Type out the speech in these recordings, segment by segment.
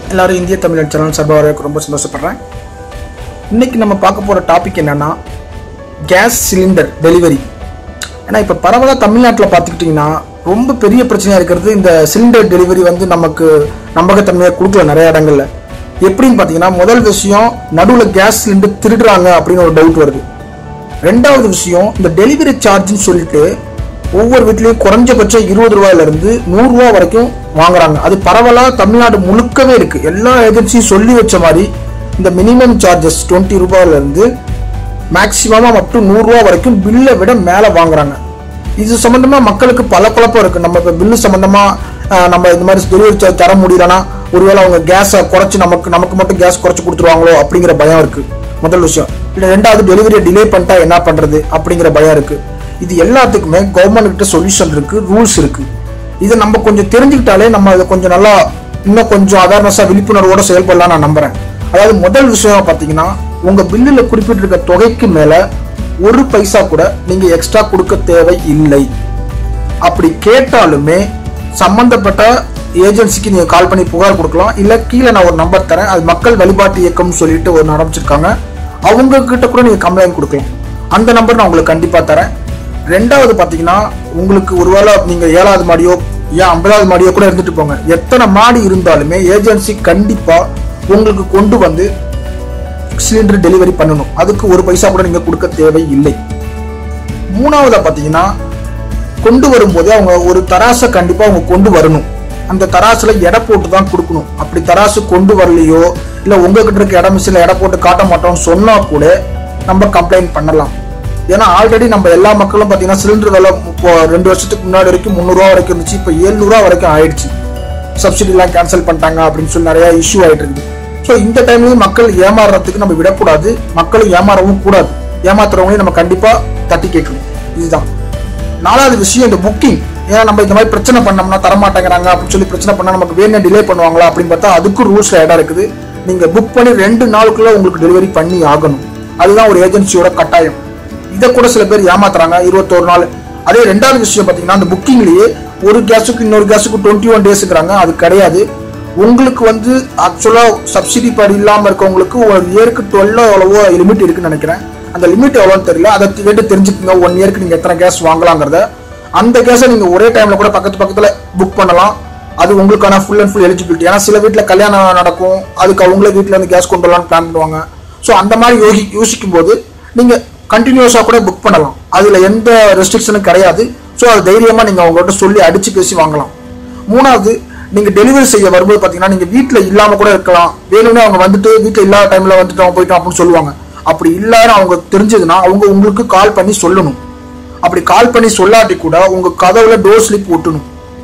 எல்லாரும் இந்திய தமிழ் சேனல் சார்பாக வரவேற்க ரொம்ப சந்தோஷப்படுறேன் இன்னைக்கு நம்ம பார்க்க போகிற டாபிக் என்னன்னா கேஸ் சிலிண்டர் டெலிவரி ஏன்னா இப்போ பரவலாக தமிழ்நாட்டில் பார்த்துக்கிட்டிங்கன்னா ரொம்ப பெரிய பிரச்சனையாக இருக்கிறது இந்த சிலிண்டர் டெலிவரி வந்து நமக்கு நம்பகத்தன்மையாக கொடுக்கல நிறைய இடங்கள்ல எப்படின்னு பார்த்தீங்கன்னா முதல் விஷயம் நடுவில் கேஸ் சிலிண்டர் திருடுறாங்க அப்படின்னு ஒரு டவுட் வருது ரெண்டாவது விஷயம் இந்த டெலிவரி சார்ஜ்னு சொல்லிட்டு ஒவ்வொரு வீட்லயும் குறைஞ்சபட்சம் இருபது ரூபாயில இருந்து நூறு ரூபாய் வரைக்கும் வாங்குறாங்க அது பரவலா தமிழ்நாடு முழுக்கவே இருக்கு எல்லா ஏஜென்சியும் சொல்லி வச்ச மாதிரி இந்த மினிமம் சார்ஜஸ் டுவெண்ட்டி ரூபாயில இருந்து மேக்சிமம் அப் டு நூறு ரூபாய் வரைக்கும் பில்லை விட மேல வாங்குறாங்க இது சம்பந்தமா மக்களுக்கு பல குழப்பம் இருக்கு நம்ம இப்போ பில்லு சம்பந்தமா ஆஹ், நம்ம இந்த மாதிரி டெலிவரி சார்ஜ் தர முடியலன்னா ஒருவேளை அவங்க கேஸை குறைச்சு நமக்கு நமக்கு மட்டும் கேஸ் குறைச்சு கொடுத்துருவாங்களோ அப்படிங்கிற பயம் இருக்கு முதல் விஷயம் இல்லை ரெண்டாவது டெலிவரியை டிலே பண்ணிட்டா என்ன பண்றது அப்படிங்கிற பயம் இருக்கு இது எல்லாத்துக்குமே கவர்மெண்ட் கிட்ட சொல்யூஷன் இருக்கு ரூல்ஸ் இருக்கு இதை நம்ம கொஞ்சம் தெரிஞ்சுக்கிட்டாலே நம்ம அதை கொஞ்சம் நல்லா இன்னும் கொஞ்சம் அவேர்னஸா விழிப்புணர்வோட செயல்படலாம் நான் நம்புறேன் அதாவது முதல் விஷயம் பார்த்தீங்கன்னா உங்க பில்லுல குறிப்பிட்டிருக்க தொகைக்கு மேல ஒரு பைசா கூட நீங்க எக்ஸ்ட்ரா கொடுக்க தேவை இல்லை அப்படி கேட்டாலுமே சம்பந்தப்பட்ட ஏஜென்சிக்கு நீங்க கால் பண்ணி புகார் கொடுக்கலாம் இல்ல கீழே நான் ஒரு நம்பர் தரேன் அது மக்கள் வழிபாட்டு இயக்கம்னு சொல்லிட்டு ஒரு ஆரம்பிச்சிருக்காங்க அவங்க கிட்ட கூட நீங்க கம்ப்ளைண்ட் கொடுக்கலாம் அந்த நம்பர் நான் உங்களுக்கு கண்டிப்பா தரேன் ரெண்டாவது பாத்தீங்கன்னா உங்களுக்கு ஒருவேளை நீங்க ஏழாவது மாடியோ ஏன் ஐம்பதாவது மாடியோ கூட இருந்துட்டு போங்க எத்தனை மாடி இருந்தாலுமே ஏஜென்சி கண்டிப்பா உங்களுக்கு கொண்டு வந்து சிலிண்டர் டெலிவரி பண்ணணும் அதுக்கு ஒரு பைசா கூட நீங்க கொடுக்க தேவை இல்லை மூணாவதா பாத்தீங்கன்னா கொண்டு வரும்போதே அவங்க ஒரு தராசை கண்டிப்பா அவங்க கொண்டு வரணும் அந்த தராசுல எடை போட்டு தான் கொடுக்கணும் அப்படி தராசு கொண்டு வரலையோ இல்ல உங்ககிட்ட இருக்க இடம் சில எடை போட்டு காட்ட மாட்டோம்னு சொன்னா கூட நம்ம கம்ப்ளைண்ட் பண்ணலாம் ஏன்னா ஆல்ரெடி நம்ம எல்லா மக்களும் பாத்தீங்கன்னா சிலிண்டர் விலை இப்போ ரெண்டு வருஷத்துக்கு முன்னாடி வரைக்கும் முந்நூறுரூவா வரைக்கும் இருந்துச்சு இப்போ ஏழ்நூறுவா வரைக்கும் ஆயிடுச்சு சப்சிடிலாம் கேன்சல் பண்ணிட்டாங்க அப்படின்னு சொல்லி நிறைய இஷ்யூ ஆயிட்டு இருக்குது ஸோ இந்த டைம்லயும் மக்கள் ஏமாறுறதுக்கு நம்ம விடக்கூடாது மக்களும் ஏமாறவும் கூடாது ஏமாத்துறவங்களையும் நம்ம கண்டிப்பா தட்டி கேட்கணும் இதுதான் நாலாவது விஷயம் இந்த புக்கிங் ஏன்னா நம்ம இந்த மாதிரி பிரச்சனை பண்ணோம்னா தரமாட்டேங்கிறாங்க அப்படின்னு சொல்லி பிரச்சனை பண்ணா நமக்கு வேணும் டிலே பண்ணுவாங்களா அப்படின்னு பார்த்தா அதுக்கும் ரூல்ஸ்ல இடம் இருக்குது நீங்க புக் பண்ணி ரெண்டு நாளுக்குள்ள உங்களுக்கு டெலிவரி பண்ணி ஆகணும் அதுதான் ஒரு ஏஜென்சியோட கட்டாயம் இதை கூட சில பேர் ஏமாத்துறாங்க இருபத்தோரு நாள் அதே ரெண்டாவது விஷயம் பார்த்தீங்கன்னா அந்த புக்கிங்லயே ஒரு கேஸுக்கு இன்னொரு கேஸுக்கு டுவெண்ட்டி ஒன் டேஸ்ங்கிறாங்க அது கிடையாது உங்களுக்கு வந்து ஆக்சுவலா சப்சிடி படி இல்லாம இருக்கவங்களுக்கு ஒரு இயருக்கு டுவெல்லோ எவ்வளவோ லிமிட் இருக்குன்னு நினைக்கிறேன் அந்த லிமிட் எவ்வளோன்னு தெரியல அதை கேட்டு தெரிஞ்சுக்கங்க ஒன் இயருக்கு நீங்க எத்தனை கேஸ் வாங்கலாங்கிறத அந்த கேஸை நீங்க ஒரே டைம்ல கூட பக்கத்து பக்கத்துல புக் பண்ணலாம் அது உங்களுக்கான ஃபுல் அண்ட் ஃபுல் எலிஜிபிலிட்டி ஏன்னா சில வீட்டில் கல்யாணம் நடக்கும் அதுக்கு அவங்களே வீட்டில் இருந்து கேஸ் கொண்டு வரலாம்னு பிளான் பண்ணுவாங்க ஸோ அந்த மாதிரி யோகி யோசிக்கும் போது நீங்க கண்டினியூஸாக கூட புக் பண்ணலாம் அதுல எந்த ரெஸ்ட்ரிக்ஷனும் கிடையாது ஸோ அது தைரியமா நீங்க அவங்கள்ட்ட சொல்லி அடிச்சு பேசி வாங்கலாம் மூணாவது நீங்க டெலிவரி செய்ய வரும்போது பாத்தீங்கன்னா நீங்க வீட்ல இல்லாம கூட இருக்கலாம் வேணும்னே அவங்க வந்துட்டு வீட்ல இல்லாத டைம்ல வந்துட்டோம் போயிட்டோம் அப்படின்னு சொல்லுவாங்க அப்படி இல்லாத அவங்க தெரிஞ்சதுன்னா அவங்க உங்களுக்கு கால் பண்ணி சொல்லணும் அப்படி கால் பண்ணி சொல்லாட்டி கூட உங்க கதவுல டோர் ஸ்லிப் ஒட்டணும்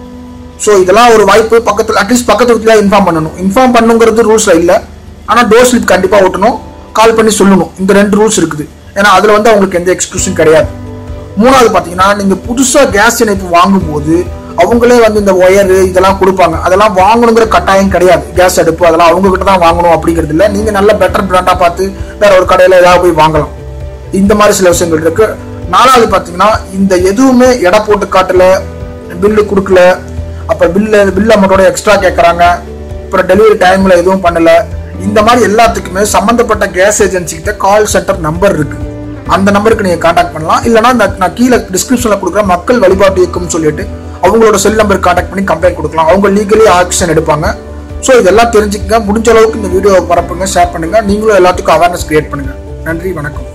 ஸோ இதெல்லாம் ஒரு வாய்ப்பு பக்கத்துல அட்லீஸ்ட் பக்கத்து வீட்டில் இன்ஃபார்ம் பண்ணணும் இன்ஃபார்ம் பண்ணுங்கிறது ரூல்ஸ்ல இல்ல ஆனா டோர் ஸ்லிப் கண்டிப்பா ஒட்டணும் கால் பண்ணி சொல்லணும் இந்த ரெண்டு ரூல்ஸ் இருக்குது ஏன்னா அதுல வந்து அவங்களுக்கு எந்த எக்ஸ்கியூஷன் கிடையாது மூணாவது பாத்தீங்கன்னா நீங்க புதுசா கேஸ் இணைப்பு வாங்கும்போது அவங்களே வந்து இந்த ஒயர் இதெல்லாம் கொடுப்பாங்க அதெல்லாம் வாங்கணுங்கிற கட்டாயம் கிடையாது கேஸ் அடுப்பு அதெல்லாம் அவங்க கிட்ட தான் வாங்கணும் அப்படிங்கிறது இல்ல நீங்க நல்ல பெட்டர் பிராண்டா பார்த்து வேற ஒரு கடையில ஏதாவது போய் வாங்கலாம் இந்த மாதிரி சில விஷயங்கள் இருக்கு நாலாவது பாத்தீங்கன்னா இந்த எதுவுமே எடை போட்டு காட்டல பில்லு கொடுக்கல அப்ப பில்லு பில் அமௌண்டோட எக்ஸ்ட்ரா கேட்கறாங்க அப்புறம் டெலிவரி டைம்ல எதுவும் பண்ணல இந்த மாதிரி எல்லாத்துக்குமே சம்பந்தப்பட்ட கேஸ் ஏஜென்சி கிட்ட கால் சென்டர் நம்பர் இருக்கு அந்த நம்பருக்கு நீங்க காண்டாக்ட் பண்ணலாம் இல்லைன்னா இந்த- நான் கீழே டிஸ்கிரிப்ஷன்ல கொடுக்குற மக்கள் வழிபாட்டு இயக்கம்னு சொல்லிட்டு அவங்களோட செல் நம்பர் காண்டாக்ட் பண்ணி கம்ப்ளைண்ட் கொடுக்கலாம் அவங்க லீகலி ஆக்ஷன் எடுப்பாங்க ஸோ இதெல்லாம் தெரிஞ்சுக்கங்க முடிஞ்ச அளவுக்கு இந்த வீடியோ பரப்புங்க ஷேர் பண்ணுங்க நீங்களும் எல்லாத்துக்கும் அவேர்னஸ் கிரியேட் பண்ணுங்க நன்றி வணக்கம்